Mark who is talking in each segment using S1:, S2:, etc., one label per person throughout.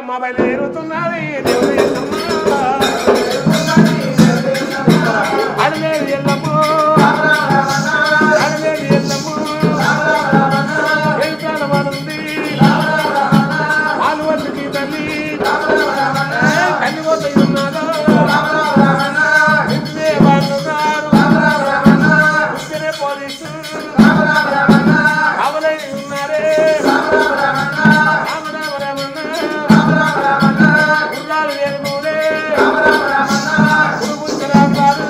S1: ఎల్లమ్మ బయలుదేరుతున్నది దేవుడు ఎల్లమ్మ అడలేరు ఎల్లమ్మ అడలేరు ఎల్లమ్మ వెళ్తాను వాడుంది ఆలువల్లికి తల్లి తల్లి పోతే ఉన్నాడు ఇప్పుడే వాళ్ళు ఇప్పుడే పోలీసు అవలై ఉన్నారే రామ రామ రమణ గుర్రాలు వేరుమూలే గురుగుంచరాం గారు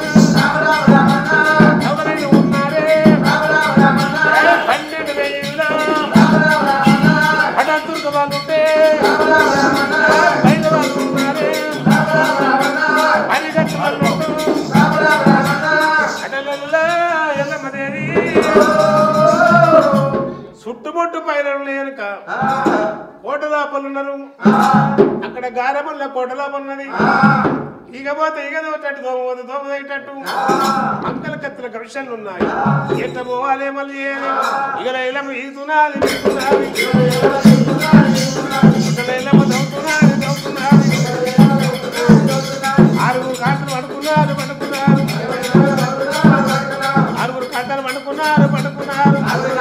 S1: ఎవరైనా ఉన్నారే పన్నెండు వేల హఠాత్తుర్గ వాళ్ళు ఉంటే బయట వాళ్ళు ఉన్నారే పరిగెత్తు అటలల్లా ఎల్లమ్మదేవి చుట్టుముట్టు పైన లేనుక కోటలాపలున్నారు అక్కడ గారమల్ల కోటలాపన్నది ఇకపోతే ఇక దోటట్టు దోమ పోతే దోమ తగ్గట్టు అంకల కత్తుల కమిషన్లు ఉన్నాయి ఎట్ట పోవాలి మళ్ళీ ఇక లైలమ్మ ఈదునాలి ఈదునాలి. ఇక లైలమ్మ దవ్వుతున్నది, దవ్వుతున్నది. ఆరుగురు కాటలు పడుకున్నారు పడుకున్నారు ఆరుగురు కాటలు పడుకున్నారు పడుకున్నారు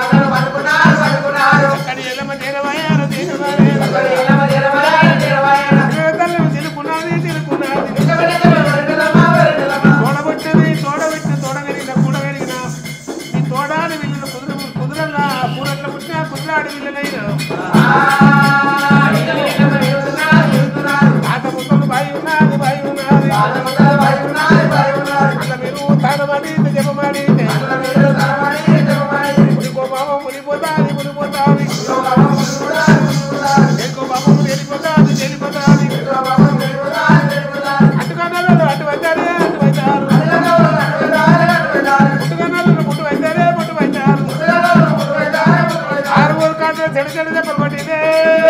S1: అక్కడి ఎల్లమ్మ తీరవయ్యారు తీరవయ్యారు తల్లి తిరుకున్నది తిరుకున్నది తోడబుట్టింది తోడబెట్టి తోడగలిగిన కూడగలిగిన ఈ తోడాని విల్లును కుదురు కుదురల్లా పూరట్ల పుట్టిన కుదురాడి విల్లునైనా ఆట ముక్కలు బాయి ఉన్నది బాయి ఉన్నది అట్లా మీరు తానమని జపమని మునిపో బాబు మునిపోతాది మునిపోతాది ఎక్కువ బాబు వెళ్ళిపోతాది వెళ్ళిపోతాది అటుకన్నాలు అటు వచ్చారే అటు వచ్చారు పుట్టుకన్నాలు పుట్టు వచ్చారే పుట్టు వచ్చారు ఆరుగురు కాదు చెడు చెడు చెప్పలు పట్టిందే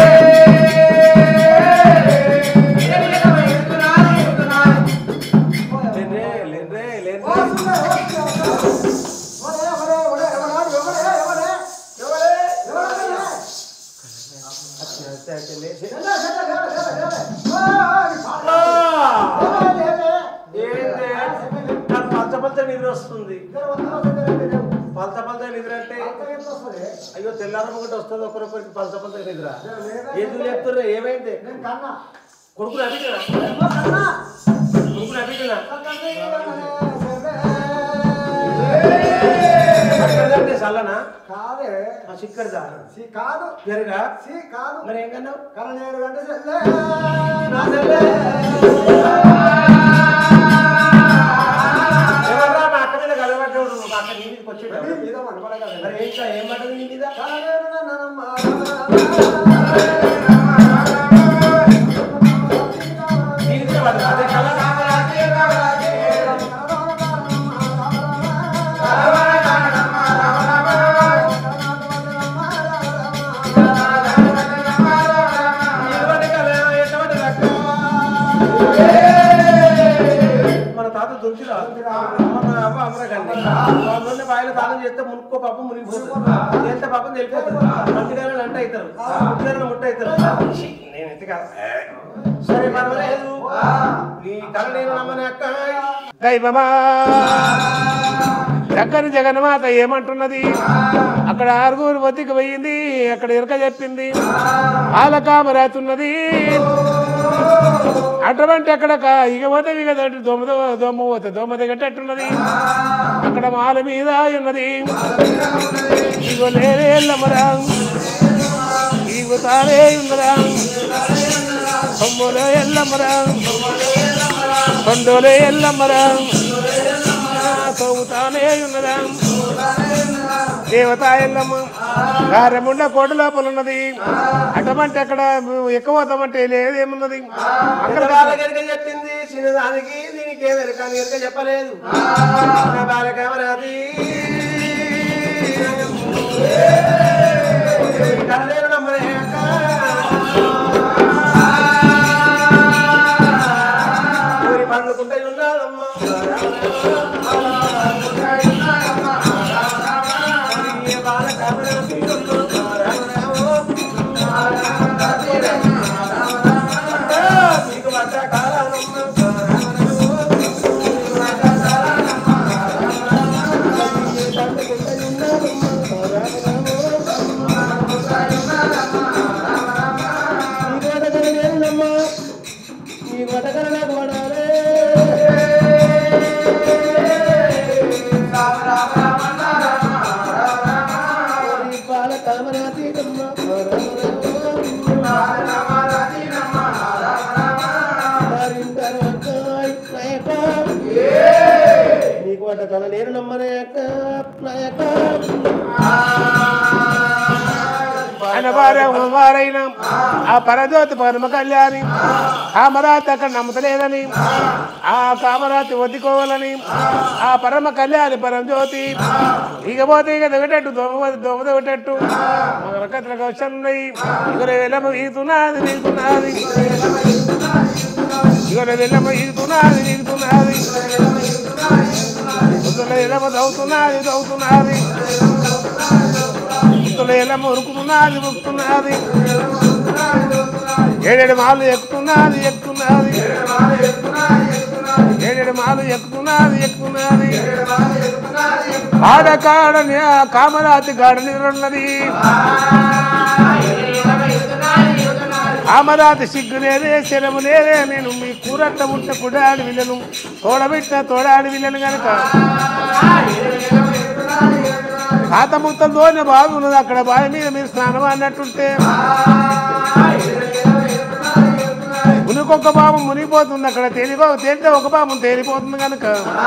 S2: పలచ పలచ నిద్ర వస్తుంది పలచ పలచ నిద్ర అంటే అయ్యో తెల్లారం ఒకటి వస్తుంది ఒకరొకరికి పలచ పలచ నిద్ర ఎందుకు లేపుతుర్రా ఏమైంది కొడుకులు అడిగినా కొడుకులు అడిగినా అంటే చల్లనా
S3: కాదే
S2: ఆ చిక్కడిదా
S3: సి కాదు
S2: పెరుగా
S3: సి కాదు
S2: మరి ఏం కన్నావు
S3: కలనేరు అంటే
S2: నా చెల్లె. ఎవర్రా మా అక్క మీద గలవడ్డాడు మా అక్క నీ మీదకి వచ్చేటాడు
S3: మీద మనపడగలదు
S2: మరి ఏంటో ఏం పడ్డది నీ మీద
S3: కలనేరు నన్నమ్మ
S2: నీ మీద పడ్డది అదే కల ఎటువంటి కల ఎటువంటి రకం మన తాత దొరికిరా మన అమ్మ అమరగండి వాళ్ళ బాయిలో తాళం చేస్తే మునుక్కో పాపం మునిగిపోతుంది చేస్తే పాపం తెలిపోతుంది మంచిగానే అంట అవుతారు ముట్టారు ముట్ట అవుతారు నేను ఎత్తి కాదు సరే పర్వాలేదు నీ కళ నేను నమ్మని అక్క
S1: దైవమా చక్కని జగన్మాత ఏమంటున్నది అక్కడ ఆరుగురు బతికి పోయింది అక్కడ ఇరక చెప్పింది ఆలకామ రాతున్నది అటువంటి అక్కడ కా- ఇక పోతే ఇక దొడ్డి దోమ దో- దోమ పోతే దోమ దిగట్టట్టున్నది అక్కడ మాల మీద ఉన్నది ఇగో లేరేళ్ళమరా ఇగో తారే ఉన్నరా కొమ్మలో ఎల్లమ్మరా కొండోలే ఎల్లమ్మరా తోగుతానే ఉన్నదా దేవత ఎల్లమ్మ గారెముండ కోట లోపల ఉన్నది అటమంటే అక్కడ ఎక్కువ పోతామంటే లేదేమున్నది అక్కడ
S2: బాలకరిక చెప్పింది చిన్నదానికి దీనికి ఏం ఎరక అని ఎరక చెప్పలేదు నా బాలకమరాది కలలేరు నమ్మనే అక్క. ఊరి పండుకుంటే ఉన్నాడమ్మ ఏ బాలకమరాది ఉన్నాడు. నాయక నాయక
S1: అనవారైన ఆ పరజ్యోతి పరమ కళ్యాణి కామరాతి అక్కడ నమ్మతలేదని ఆ కామరాతి వద్దుకోవాలని ఆ పరమ కళ్యాణి పరమ జ్యోతి ఇక పోతే ఇక దిగటట్టు దొంగ దొంగ దిగటట్టు మన కథలకు వచ్చాయి ఉన్నాయి ఇక వెళ్ళమ్మ ఈగుతున్నది నీగుతున్నది ఇక వెళ్ళమ్మ ఈగుతున్నది నీగుతున్నది పొద్దున ఎలమ దవుతున్నది దవుతున్నది పొద్దున ఎలమ ఉరుకుతున్నది ఉరుకుతున్నది ఏడేడు మాలు ఎక్కుతున్నది ఎక్కుతున్నది ఏడేడు మాలు ఎక్కుతున్నది ఎక్కుతున్నది ఆడ కాడ కామరాతి గాడ నిద్రున్నది కామరాతి సిగ్గు లేదే శరము లేదే నేను మీ కూరట్ల ముట్ట కుడాడి విల్లను తోడబెట్టిన తోడాడి విల్లను గనక పాత ముత్తలతోనే బాగున్నది అక్కడ బావి మీద మీరు స్నానం అన్నట్టుంటే మునికొక పాము మునిగిపోతుంది అక్కడ తేలికో తేలితే ఒక పాము తేలిపోతుంది కనుక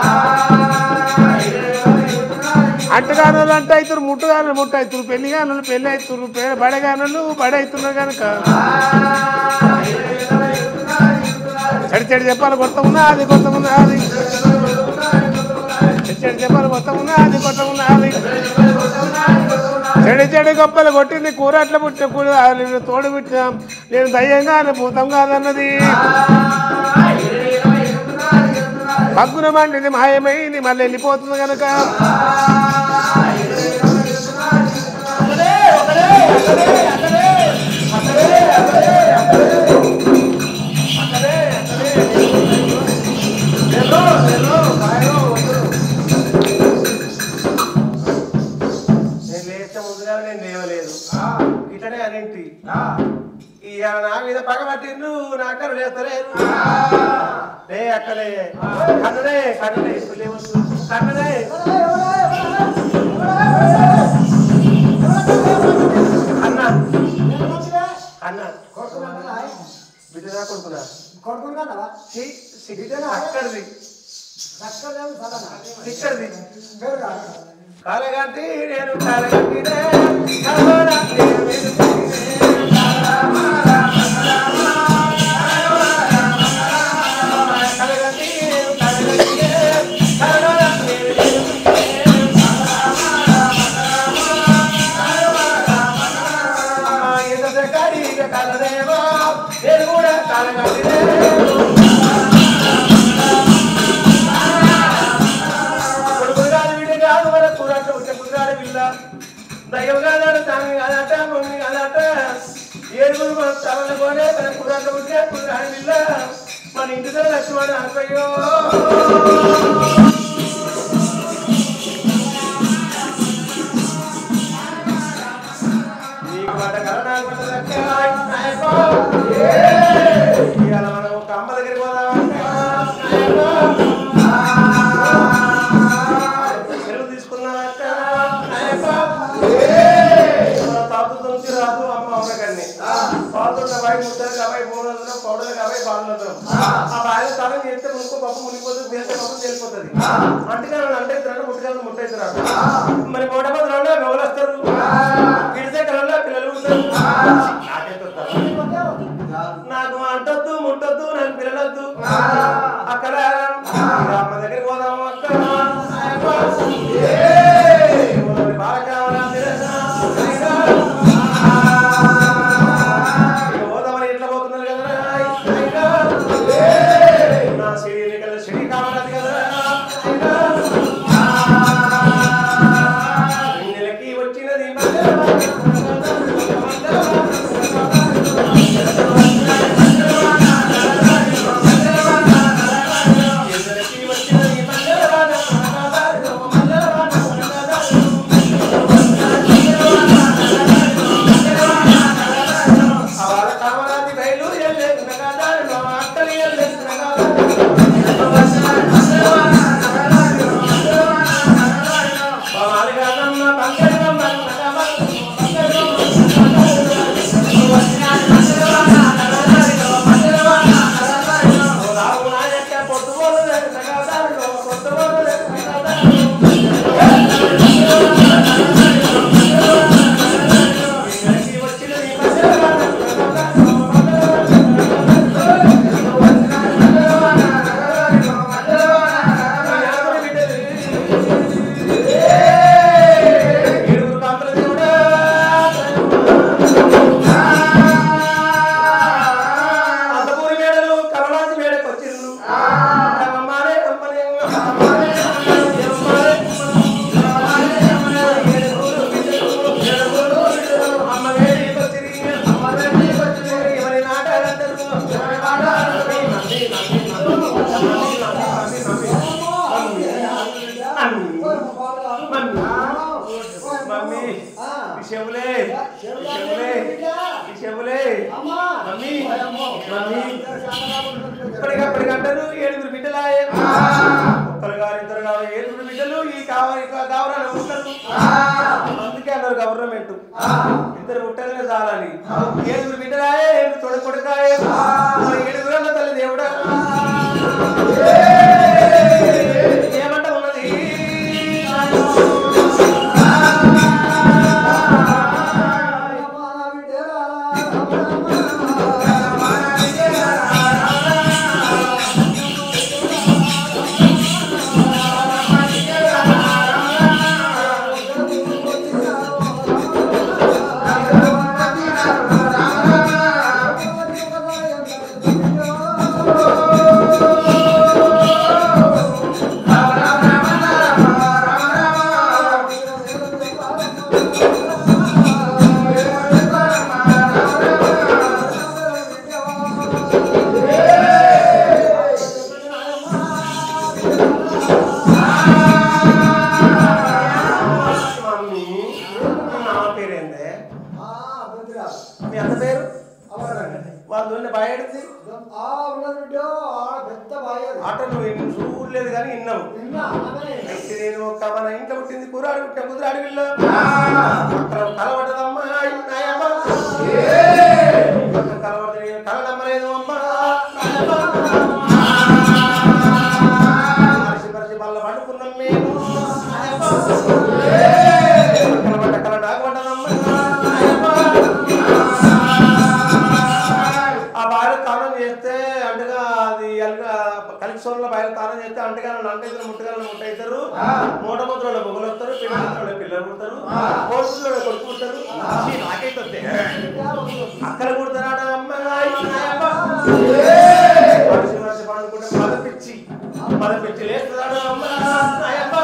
S1: అంటగానులు అంటే అవుతారు ముట్టుగానులు ముట్ట అవుతారు పెళ్లి గానులు పెళ్లి అవుతారు బడగానులు బడ అవుతున్నారు కనుక చెడు చెడు చెప్పాలి కొత్త ఉన్నది కొత్త ఉన్నది చెడు చెడు చెప్పాలి కొత్త ఉన్నది కొత్త ఉన్నది చెడు చెడు గొప్పలు కొట్టింది కూర అట్లా పుట్టిన కూర నేను తోడు పుట్టిన నేను దయ్యంగా భూతం కాదన్నది పగ్గున మండిది మాయమైంది మళ్ళీ వెళ్ళిపోతుంది కనుక
S2: నేను లేస్తే ముందుగా నేను లేవలేదు ఇట్లనే అనేంటి ఇవాళ నా మీద పగబట్టిండు నా అక్కడ లేస్తలేదు లే అక్కడే కన్నడే కన్నడే ఇప్పుడు లేవచ్చు కన్నడే అన్న అన్న బిడ్డనా కొడుకున్నా
S3: కొడుకున్నావా
S2: ఛీ, సిగ్గు అక్కడిది
S3: చక్కగా సలనా
S2: ఇక్కడిది
S3: పేరు కాదు
S2: కాలగంటి నేను కాలగంటినే కాలగంటి నేను కాలగంటి నేను కాలగంటినే కాలగంటి ఎంత కాడి కాలదేవా నేను కూడా కాలగంటినే కుదురాడు వీడి కాదు మన కూరట ఉంటే కుదురాడు వీళ్ళ దయ్యం కాదట తామి కాదట మమ్మీ కాదట ఏడుగురు మన తమల పోనే తన కుదురాట ఉంటే కుదురాడు వీళ్ళ మన ఇంటి దగ్గర లక్ష్మణ అయ్యో నీకు మాట కరణాలు పట్టదక్క నాయకో ఇవాళ మనం ఒక అమ్మ దగ్గరికి పోదామంటే సెలవు తీసుకున్నాక తాపుతుంది రాదు అమ్మ అమ్మకండి పాలుతున్న అబ్బాయి ముద్దలకు అబ్బాయి మూడు పౌడర్లకు అబ్బాయి పాలు ఆ బాగా తనం చేస్తే మునుకో పప్పు మునిగిపోతుంది చేస్తే పప్పు తెలిపోతుంది అంటకాలను అంటే ఇద్దరు ముట్టుకాలను ముట్టేస్తారు మరి మూడ మంది ఎవరు వస్తారు పిడితే కలలో పిల్లలు ఉంటారు నాకైతే వస్తారు. నాకు అంటొద్దు ముట్టొద్దు నాకు పిల్లలొద్దు అక్కడ అమ్మ దగ్గరికి పోదాము అక్కడ బాగా కావాలా పిల్లలు? ఇక పోదామని ఎట్లా పోతున్నారు కదరా నా సిడి కదా సిడి కావాలి కదా నెలకి వచ్చినది ఎందరికీ వచ్చినది ఇప్పటికప్పటికంటారు ఏడుగురు బిడ్డలాయే ఒక్కరు గారు ఇద్దరు గారు ఏడుగురు బిడ్డలు ఈ కావాలి గౌరవం ఉంటారు అందుకే అన్నారు గవర్నమెంట్ ఇద్దరు పుట్టగానే చాలని ఏడుగురు బిడ్డలాయే ఏడు తొడ కొడుకాయే మరి ఏడుగురు తల్లి దేవుడా ఏమంట ఉన్నది మమ్మీ మీ మామ పేరేందే మీ అన్న పేరు వాళ్ళ దొన్న బాయేడుంది ఆట నువ్వు ఇన్ని చూడలేదు కానీ విన్నావు అయితే నేను ఒక మన ఇంట్లో పుట్టింది కూరాడు పుట్టిన కుదురు అడవిలో అక్కడ కలవడదమ్మా నాయమ్మ అక్కడ కలవడదు నేను కల నమ్మలేదు అమ్మా మనిషి మనిషి మళ్ళీ పండుకున్నాం మేము నాయమ్మ. కల పడ్డ కల నాకు పడ్డదమ్మా నాయమ్మ. ఆ బాయిల తానం చేస్తే అంటగా అది కలిసోన్లో బాయిల తానం చేస్తే అంటగా నంటైతారు ముట్టగాలను ముట్టయితారు మూట ముద్రలో బొమ్మలు వస్తారు పిల్లలు పిల్లలు పుడతారు కోర్సులో కొడుకు పుడతారు ఈ నాకైతే వస్తే. అక్కడ పుడతారాట అమ్మాయి నాయమ్మ. మనిషి మనిషి పండుకుంటే మదపిచ్చి మదపిచ్చి లేస్తున్నాడు అమ్మ నాయమ్మ.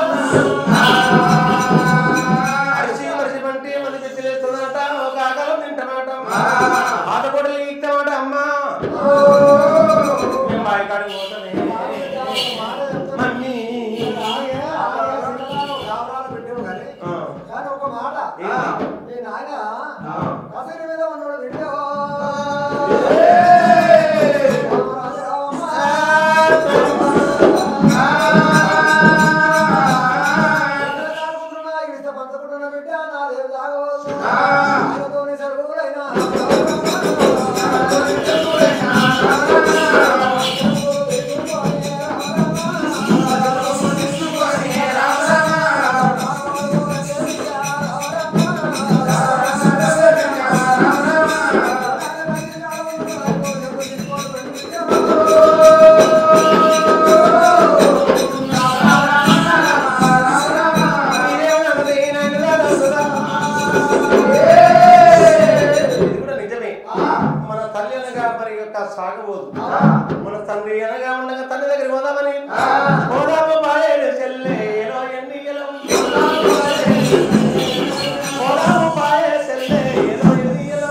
S2: మనిషి మనిషి పంటి మదపిచ్చి లేస్తున్నాడట ఒక ఆకలం తింటామాట ఆట కూడా ఇస్తామాట అమ్మా మేము బావి కాడికి పోతామే మమ్మీ ఆ.
S3: కానీ ఒక మాట
S2: ఏంటి?
S3: మీ నాయన
S2: ఆ.
S3: కసరి మీద ఉన్నాడు వింటో పంచకుండా బిడ్డ నాదేం తాగవద్దు ఆయనతోని సరుకులైనా
S2: ఇది కూడా నిజమే మన తల్లి అనగా మరి యొక్క సాగబోదు మన తండ్రి అనగా ఉండగా తల్లి దగ్గరికి పోదామని పోదాము బాయేడు చెల్లె ఏలో ఎన్ని ఎలం. పోదాము బాయే చెల్లె ఏలో ఎన్ని ఎలం.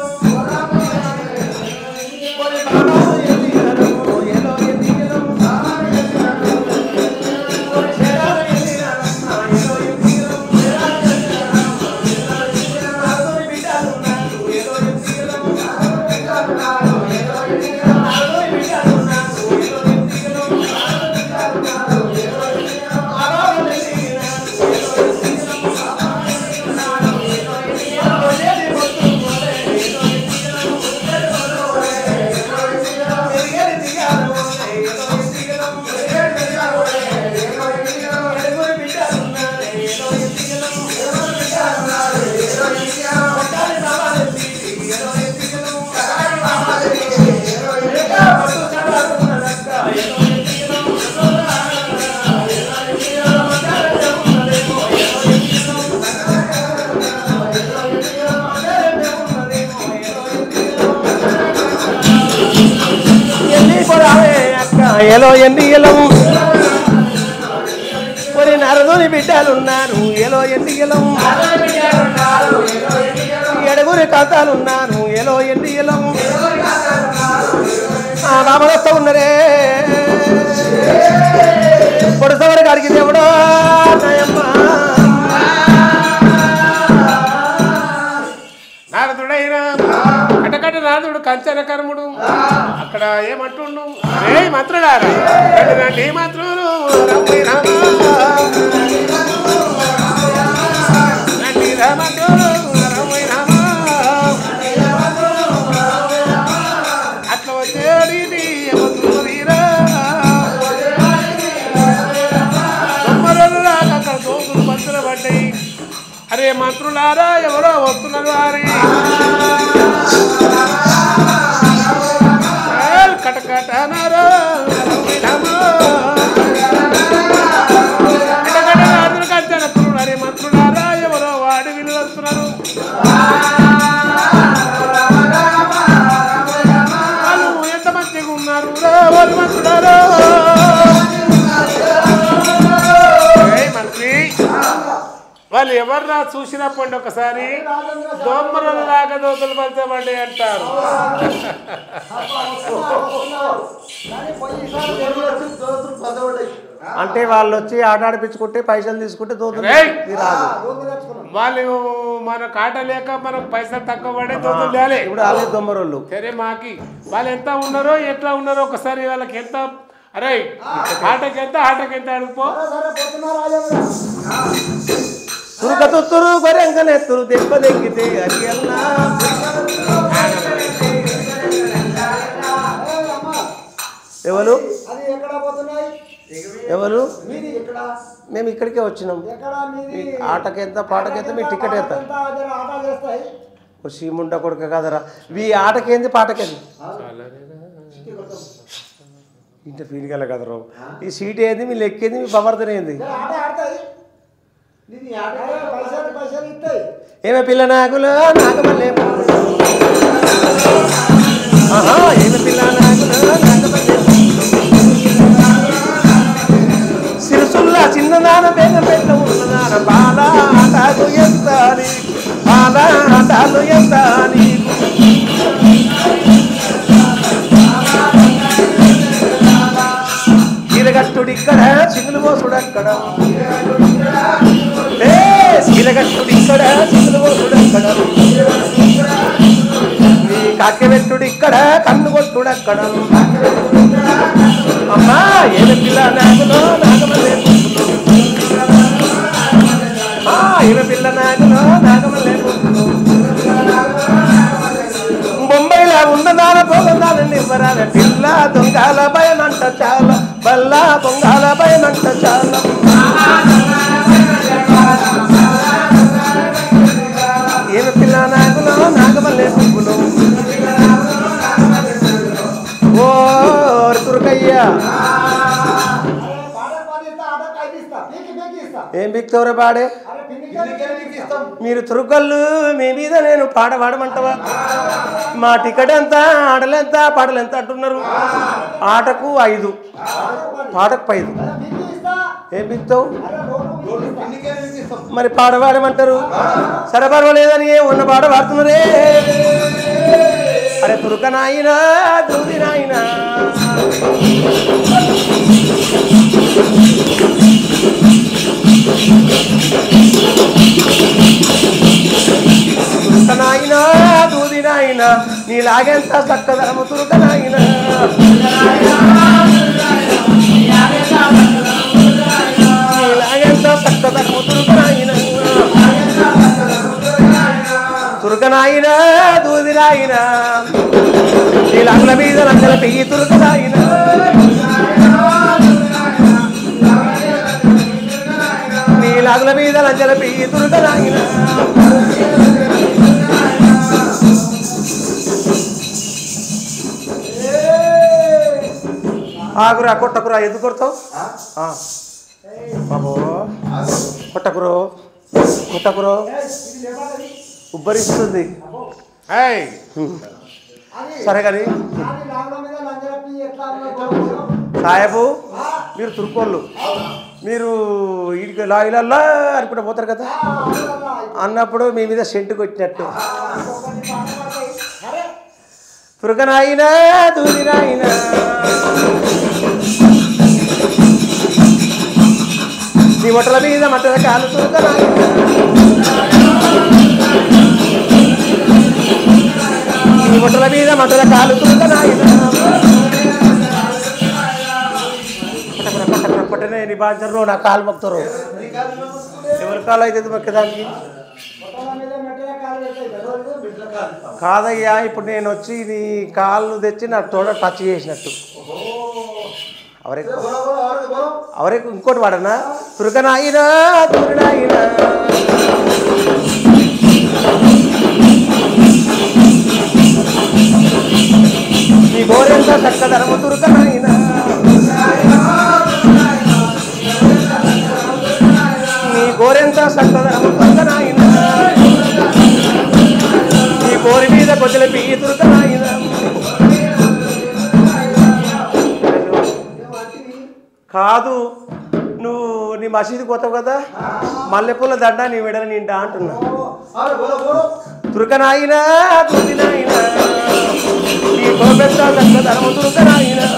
S2: పోయి బాబాలు ఎన్ని ఎలం, ఏలో ఎన్ని ఎలం. పోయి చేరాలు ఎన్ని ఎలం, ఏలో ఎన్ని ఎలం. నాతోని బిడ్డలు ఉన్నారు, ఏలో ఎన్ని ఎలం. నాతోని బిడ్డలు ఉన్నారు, ఏలో ఎన్ని ఎలం. ఆడవాళ్ళు ఎన్ని ఎలం. ఎలో ఎన్ని ఎలము మరి నరదుని బిడ్డలున్నారు ఎలో ఎన్ని ఎలము ఎడుగురి కథలున్నారు ఎలో ఎన్ని ఎలము ఆ రామదత్త ఉన్నరే పొడసవరి గారికి దేవుడో నాయమ్మ
S1: నారదుడైన కటకట నారదుడు కంచన కర్ముడు అక్కడ అక్కడ ఏమంటుండు రే మంత్రులారా రండి రండి మంత్రులు రమ్మి రామ రండి రా మంత్రులు రమ్మి రామ అట్లా వచ్చేది నీ మంత్రులు వీరా దొమ్మరలు రాక అక్కడ దోసులు మంత్రులు పడ్డాయి అరే మంత్రులారా ఎవరో వస్తున్నారు వారి కటకట నారా అరే మంత్రులారా ఎవరో వాడి వీళ్ళు వస్తున్నారు వాళ్ళు ఎంత మంచిగా ఉన్నారు రా, వాళ్ళు మంత్రులారా ఏయ్ మంత్రి వాళ్ళు ఎవర్రా చూసినప్పుడు ఒకసారి దోమరలు లాగా దోతులు పలచబడి అంటారు
S3: కానీ పోయినసారి దేవుడు వచ్చి దోస్తులు పొందబడ్డాయి.
S2: అంటే వాళ్ళు వచ్చి ఆట ఆడిపించుకుంటే పైసలు తీసుకుంటే దోతులు
S1: రేయ్!
S2: ఇది రాదు
S3: దోస్తులు తెచ్చుకున్నాం.
S1: వాళ్ళు మన కాట లేక మనకు పైసలు తక్కువ పడే దోతులు తేలే
S2: ఇప్పుడు వాళ్ళే దొమ్మరోళ్ళు
S1: సరే మాకి వాళ్ళు ఎంత ఉన్నారో ఎట్లా ఉన్నారో ఒకసారి వాళ్ళకి ఎంత అరే ఆటకి ఎంత ఆటకి ఎంత అడుగుపో
S3: సరే సరే పొద్దున్న రాజేంద్ర
S2: తురుక తుత్తురు గొరెంకనెత్తురు దెబ్బ దెక్కితే అది అల్లా
S3: ఏయ్ అమ్మ,
S2: ఎవరు
S3: అది ఎక్కడ పోతున్నాయి
S2: ఎవరు
S3: మీది ఎక్కడ
S2: మేము ఇక్కడికే వచ్చినాం
S3: ఎక్కడ మీది
S2: మీ ఆటకి ఎంత పాటకి ఎంత మీ టికెట్ ఎంత
S3: ఎంత జర ఆట చేస్తాయి
S2: ఓ సీముంట కొడుక కదరా ఈ ఆటకేంది పాటకేంది ఇంత ఫీలింగ్ కదరా ఈ సీట్ ఏంది మీ లెక్కేంది మీ పవర్తన ఏంది
S3: జర ఆట ఆడతాయి నీది ఆట పైసలు పైసలు ఇస్తాయి
S2: ఏమే పిల్ల నాగులు నాగమల్లే పువ్వులు. ఆహా ఏమే పిల్ల నాగులు నాగమల్లే పువ్వులు. సిరుసుల్లా చిన్నదాన బేగ పెట్ట ఉన్నదాన బాల ఆటాలు ఎంత నీకు బాల ఆటాలు ఎంత నీకు చీరగట్టుడు ఇక్కడ చిగులు పోసుడు అక్కడ ఏ చీరగట్టుడు ఇక్కడ చిగులు పోసుడు అక్కడ ఈ కాకెవెట్టుడు ఇక్కడ కన్ను కొట్టుడు అక్కడ అమ్మా ఏమి పిల్ల నాగులో నాగమల్లే పువ్వులు. అమ్మా ఏమి పిల్ల నాగులో నాగమల్లే పువ్వులు. బొంబాయిలా ఉన్నదాన పోగదాన నివ్వరాల పిల్ల దొంగల భయమంట చాలా బల్ల బొంగాల భయమంట చాలా ఏమి పిల్ల నాగులో నాగమల్లే పువ్వులు ఓ తురుకయ్యా
S3: అరే పాట పాడి ఇస్తా ఆట ఖైదు ఇస్తా పీకి పీకి ఇస్తా
S2: ఏం బిక్తవరా పాడే
S3: అరే పిన్నికి ఇస్తాం
S2: మీరు తురుకళ్ళు మీ మీద నేను పాట పాడమంటావా మా టికెట్ ఎంత ఆటలెంత పాటలు ఎంత అంటున్నారు ఆటకు ఐదు పాటకు ఐదు
S3: అరే పీకి ఇస్తా
S2: ఏం బిక్తావు
S3: అరే రోడ్డు పీకి ఇస్తా
S2: మరి పాట పాడమంటారు సరే పర్వాలేదని ఉన్న పాట పాడుతున్నారే అరే తురుక నాయనా దూది నాయనా తురుక నాయనా దూది నాయనా నీలాగెంత చక్కదనము తురుక నాయనా నీలాగెంత చక్కదనము తురుక నాయనా తురుకనాయినా దూదినాయినా నీళ్ళ మీద నందల పెయ్యి తురుకనాయినా నీళ్ళ మీద నందల పెయ్యి తురుకనాయినా ఆగురా కొట్టకురా ఎందుకు కొడతావు ఆ. బాబు కొట్టకురో కొట్టకురో
S3: ఇది లేవాలి
S2: ఉబ్బరిస్తుంది
S1: ఏయ్
S3: అది
S2: సరే కానీ
S3: దాని లాగడం మీద లంజరపి ఎట్లా ఉన్నదో
S2: సాయబు మీరు తురుకోళ్ళు మీరు వీడికి లాయిలల్లా అనుకుంటూ పోతారు కదా అన్నప్పుడు మీ మీద సెంటు కొట్టినట్టు
S3: ఒకటి పాట పాడతాయి అరే
S2: తురుకనాయినా దూరినాయినా నీ మొట్టల మీద మట్టల కాలు తురుకనాయినా నీ మొట్టల మీద మట్టల కాలు తురుకనాయినా బాధ్యతలు నా కాలు మొక్తారు ఎవరి కాలు అవుతుంది మొక్కదానికి
S3: మొత్తం మీద మెట్టల కాలు పెడతాయి కదా
S2: కాదయ్యా ఇప్పుడు నేను వచ్చి నీ కాళ్ళు తెచ్చి నా తోడ టచ్ చేసినట్టు అవరెక్కు అవరెక్కు ఇంకోటి వాడనా తురకనాయినా తురినాయినా నీ గోరెంత చక్కదనము తురకనాయినా నీ గోరెంత చక్కదనము తురకనాయినా నీ కోరి మీద కొద్దిల పియ్యి తురకనాయినా కాదు నువ్వు నీ మసీదు పోతావు కదా మల్లెపూల దండ నీ విడల నిండా అంటున్నా తురకనాయినా తురినాయినా నీ కోపెత్త చక్కదనము తురకనాయినా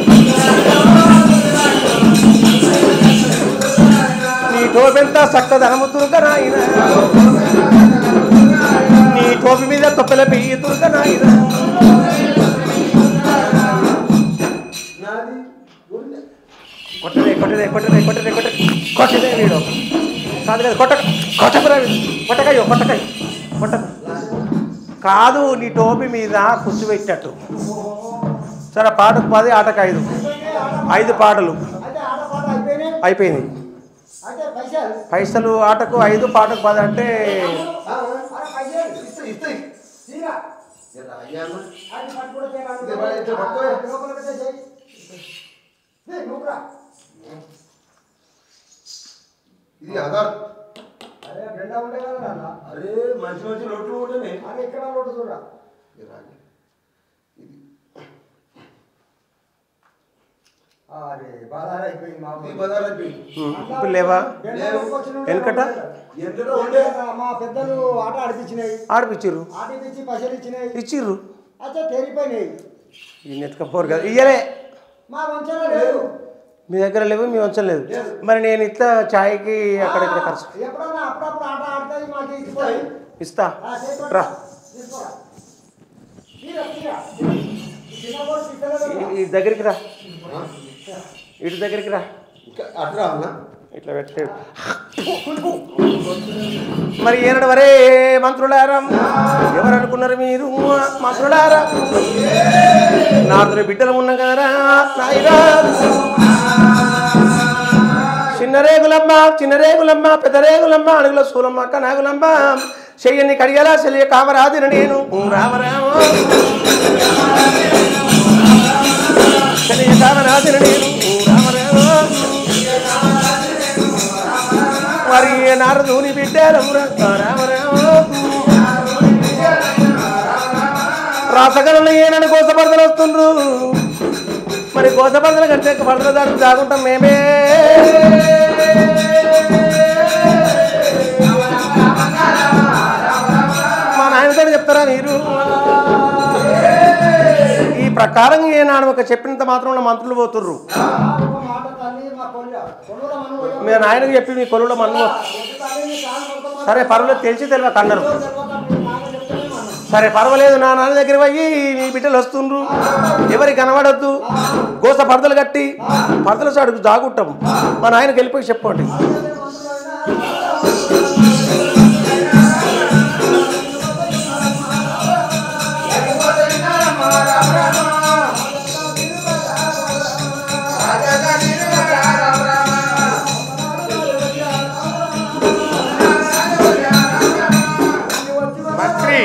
S2: నీ టోపెంత చక్కదనము తురకనాయినా నీ టోపి మీద తొప్పెల పెయ్యి తురకనాయినా కొట్టదే కొట్టదే కొట్టదే కొట్టదే కొట్ట కొట్టదే వీడు కాదు కదా కొట్ట కొట్టకురా వీడు. కొట్టకాయో కొట్టకాయ కొట్ట కాదు నీ టోపి మీద కుర్చీ పెట్టినట్టు సరే పాటకు పది ఆటకు ఐదు ఐదు పాటలు
S3: అయితే ఆడపాట అయిపోయినాయి
S2: అయిపోయింది
S3: అయితే పైసలు
S2: పైసలు ఆటకు ఐదు పాటకు పది అంటే
S3: అరే పైసలు తీరా అది పట్టుకుంటే చేయరాదు.
S4: ఇదే బాగా ఇట్లా పట్టుకో.
S3: లోపలికి వచ్చే చేయి. దే, నువ్వురా.
S4: ఇది ఆధార్
S3: అరే బెండ ఉండే కదా నాన్న.
S4: అరే మంచి మంచి రొట్లు ఉంటేనే
S3: అరే ఇక్కడ రోడ్డు చూడరా
S4: ఇది రాగి. ఇది
S3: అరే బాధార అయిపోయింది మా
S4: ఈ బజార్ అయిపోయింది
S2: ఇప్పుడు లేవా
S3: బెండ
S4: లేవు.
S3: కొనుక్కొచ్చి నువ్వు
S2: వెనకట?
S4: ఎంతటో ఉండే
S3: మా పెద్దలు ఆట ఆడిపించినాయి
S2: ఆడిపిచ్చిర్రు
S3: ఆడిపించి పైసలు ఇచ్చినాయి
S2: ఇచ్చిర్రు
S3: అయితే తేలిపోయినాయి
S2: ఈ నెత్తుకపోరు కదా ఇయ్యలే
S3: మా వంచన లేదు
S2: మీ దగ్గర లేవు మీ వంచం లేదు మరి నేను ఇట్లా ఛాయ్కి అక్కడ ఇక్కడ ఖర్చు
S3: ఆ, ఎప్పుడన్నా అప్పుడప్పుడు ఆట ఆడుతుంది మాకు ఇచ్చిపోయి
S2: ఇస్తా
S3: ఆ, చేతిలో
S2: రా
S3: తీసుకోరా. తీరా, తీరా. ఈ చిన్నపోడు పిక్కలేదు.
S2: ఈ- ఈ దగ్గరికి రా ఇటు దగ్గరికి రా
S4: ఇంకా అటు రావాలా
S2: ఇట్లా పెట్టే మరి ఏనాడు వరే మంత్రులారా ఎవరు అనుకున్నారు మీరు మంత్రులారా నాదుని బిడ్డలు ఉన్నా కదరా నాయనా చిన్న రేగులమ్మ చిన్న రేగులమ్మ పెద్ద రేగులమ్మ అడుగుల సూలమ్మ అక్క నాగులమ్మ చెయ్యని కడిగేలా చెల్లి కామరాదిన నేను రామరామ చెల్లి కామరాదిన నేను రామరామ మరి నారదుని బిడ్డలు రామరామ రాసగలను ఏనని కోసపడతలు వస్తుండ్రు మరి కోసపడతలు కంటే పడతలు దానికి దాగుంటాం మేమే మా నాయనతో చెప్తారా మీరు ఈ ప్రకారం ఏనాడు ఒక చెప్పినంత మాత్రం మంత్రులు పోతుర్రు
S3: ఆ, ఒక మాట తల్లి మా కొల్ల. కొల్లుల మన్ను పోయి.
S2: మీ నాయనకు చెప్పి మీ కొలువులో మన్ను
S3: ఒక్క తల్లి నీ కాలు పట్టుకోమని
S2: సరే పర్వాలేదు తెలిసి తెలియక అన్నారు
S3: తెలియక మీ నాన్న చెప్తేనే మన్ను.
S2: సరే పర్వాలేదు నా నాన్న దగ్గర పోయి నీ బిడ్డలు వస్తుండ్రు ఎవరి కనబడొద్దు గోస పడతలు కట్టి పడతల చాడుకు దాగుంటాం మా నాయనకి వెళ్ళిపోయి చెప్పండి
S1: మంత్రి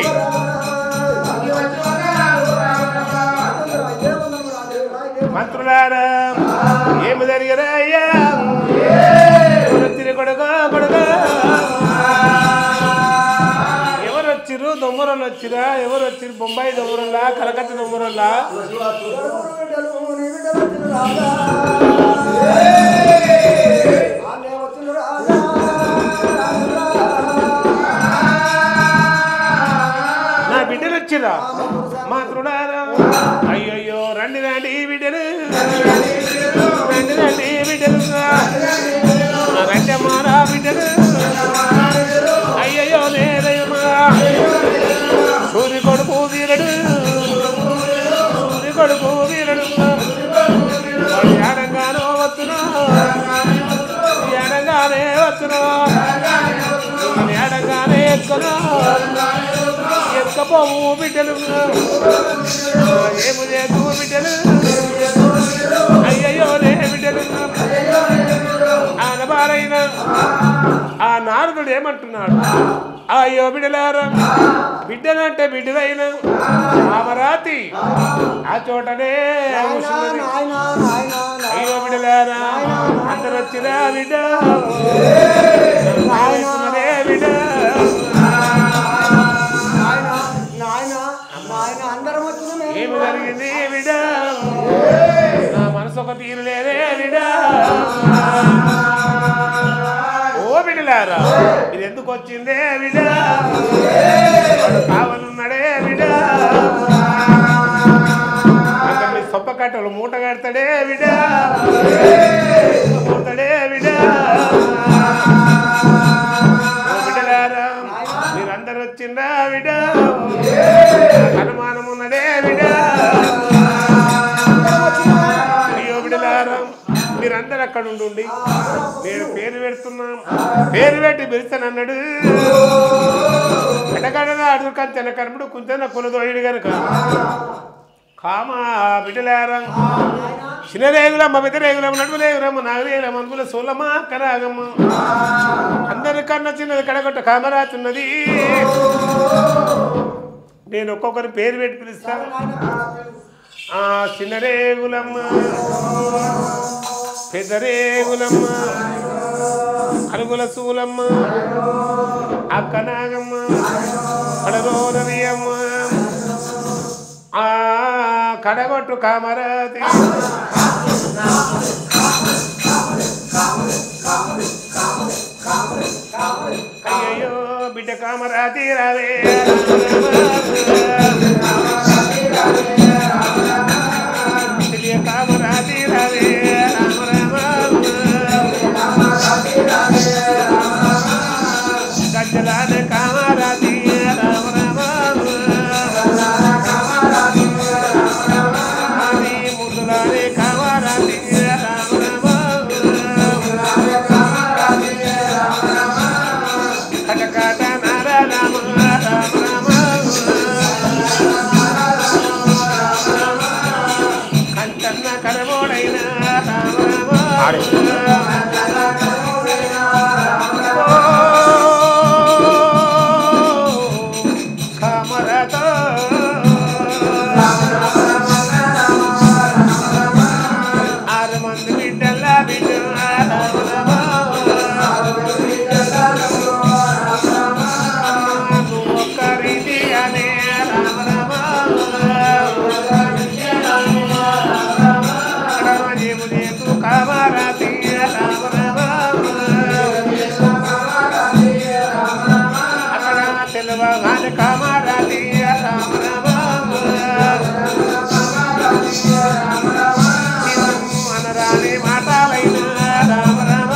S1: మంత్రులారా ఏమి జరిగిరా అయ్యా ఎవరొచ్చిరు కొడుక కొడుక ఎవరు వచ్చిరు దొమ్మరోళ్ళు వచ్చిరా ఎవరు వచ్చిరు బొంబాయి దొమ్మరోళ్ళా కలకత్తా దొమ్మరోళ్ళా నా బిడ్డలు వచ్చిరా మంత్రులారా అయ్యయ్యో రండి రండి బిడ్డలు రండి రండి బిడ్డలు రండి అమ్మా రా బిడ్డలు అయ్యయ్యో లేదయ్యమ్మా సూర్య కొడుకు వీరడు సూర్య కొడుకు వీరడు ఆడంగానో వస్తున్నా పోవు బిడ్డలు ఏము లేదు బిడ్డలు అయ్యయ్యో లే బిడ్డలు ఆనబారైన ఆ నారదుడు ఏమంటున్నాడు అయ్యో బిడ్డలారా బిడ్డలంటే బిడ్డలైన అమరాతి ఆ చోటనే కూర్చున్నది.
S3: నాయనా నాయనా
S1: అయ్యో బిడ్డలారా అందరు వచ్చిన బిడ్డ నాయనకున్నదే బిడ్డ
S3: నాయనా నాయనా నాయనా అందరం వచ్చిన
S1: ఏమి జరిగింది బిడ్డ నా మనసు ఒక తీరు లేదే బిడ్డ ఓ బిడ్డలారా ఇది ఎందుకు వచ్చిందే బిడ్డ వాడు కావాలన్నాడే బిడ్డ అతన్ని సొప్ప కట్టలు మూట కడతాడే బిడ్డ పోతాడే బిడ్డ ఓ బిడ్డలారా మీరందరూ వచ్చిందా బిడ్డ అనుమానం ఉన్నదే బిడ్డ అయ్యో బిడ్డలారా మీరందరూ అక్కడ ఉండి నేను పేరు పెడుతున్నాం పేరు పెట్టి పిలుస్తానన్నాడు ఎడగడన అడుగు కంచెన కనుముడు కుంచెన కొనుదోయుడు గనుక కామా బిడ్డలారా చిన్నరేగులమ్మ పెద్దరేగులమ్మ నడుమురేగులమ్మ నాగరేగులమ్మ అనుకుల సోలమ్మ కరాగమ్మ అందరికన్నా చిన్నది కడగొట్ట కామరాతి ఉన్నది నేను ఒక్కొక్కరి పేరు పెట్టి పిలుస్తాను ఆ చిన్నరేగులమ్మ పెద్దరేగులమ్మ అరుగుల సూలమ్మ అక్కనాగమ్మ కడరోరవియమ్మ ఆ కడగొట్టు కామరాతి అయ్యయ్యో బిడ్డ కామరాతి రావే తెలియ కామరాతి రావే రామ గజ్జలాన కామరాతి రామ రామ ముద్దులానే కామరాతి రామ కటకట నర రామ రామ కంచన్న కరమోడైన రామ కామరత ఆరు మంది బిడ్డల బిడ్డ నువ్వు ఒక్క రీతిగానే రామ రామ జీవు చేతు కామరాతి రామ అక్కడ తెలవగానే కామరాతి రామ అనరాని మాటలైన రామ రామ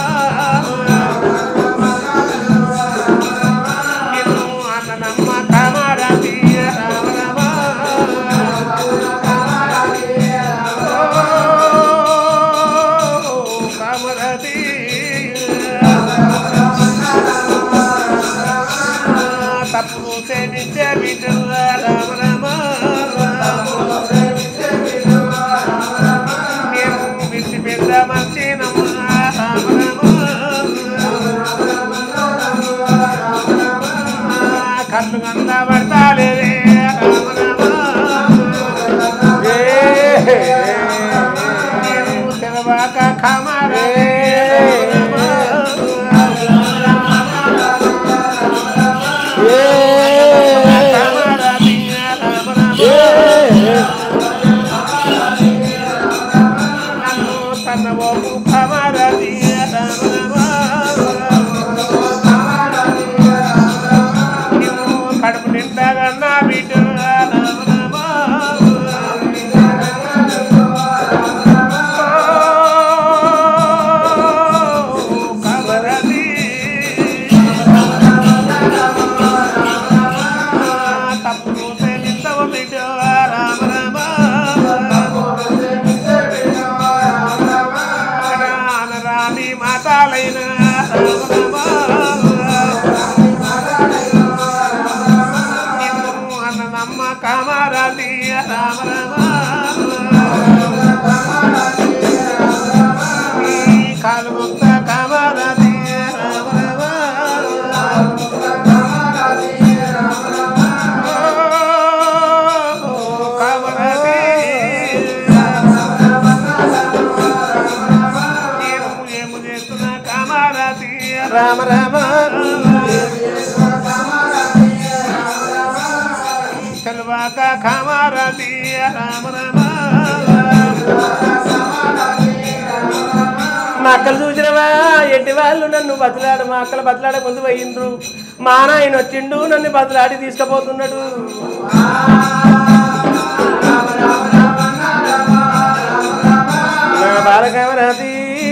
S1: నిన్ను అన్ననమ్మ కామరాతి రామ రామ ఓ కామరాతి తప్పు సేవించే బిడ్డ రామ రామ నేను విడిచి పెద్ద మంచి నమ్మ రామ రామ కళ్ళు గంద పడతాలే రామ రామ నేను తెలవాక ఖమరే కడుపు నిండాగా నా బిడ్డ
S2: రామ రామ
S1: కల్వాక కామారాతి రామ రామ
S2: మా అక్కలు చూసినవా ఎట్టి వాళ్ళు నన్ను బతిలాడు మా అక్కలు బతిలాడ ముందు పోయిండ్రు మా నాయన వచ్చిండు నన్ను బతిలాడి తీసుకుపోతున్నాడు నా బాలకామరాతి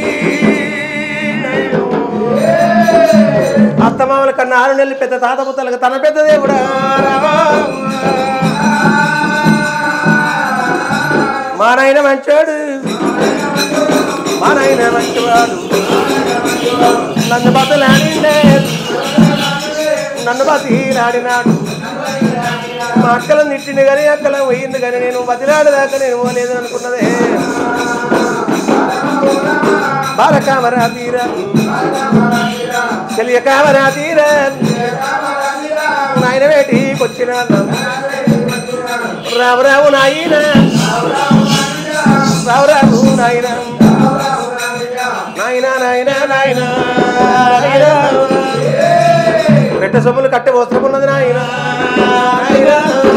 S2: అత్తమామల కన్నా ఆరు నెలలు పెద్ద తాత పుత్తలకు తన పెద్ద దేవుడా రామా. మా నాయన మంచోడు మా నాయన మంచివాడు నన్ను బతలాడిండే నన్ను బతిలాడినాడు మా అక్కలను తిట్టింది కానీ అక్కల పోయింది కానీ నేను బతిలాడదాకా నేను పోలేదు అనుకున్నదే బాలకామరా తీరా తెలియ కామరా తీరా నాయన వేటికి వచ్చిన రావు రావు నాయన రావు రావు నాయన నాయన నాయన నాయన నాయన. పెట్ట సొమ్ములు కట్టె వస్త్రమున్నది నాయన నాయన.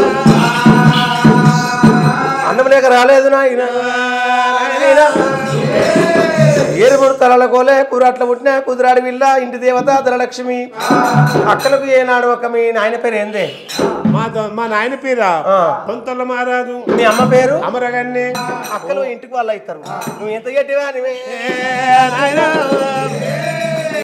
S2: అన్నం లేక రాలేదు నాయన నాయన. ఏరుముడు తలల కోలే కూరాట్ల పుట్టిన కుదిరాడి విల్ల ఇంటి దేవత ధనలక్ష్మి అక్కలకు ఏనాడు ఒక మీ నాయన పేరు ఏందే
S1: మా ద- మా నాయన పేరా
S2: ఆ.
S1: పొంతల మారాదు
S2: మీ అమ్మ పేరు
S1: అమరగన్ని
S2: అక్కలు ఇంటికి వాళ్ళు అవుతారు నువ్వు ఎంత గట్టివా నువ్వే
S1: నాయనా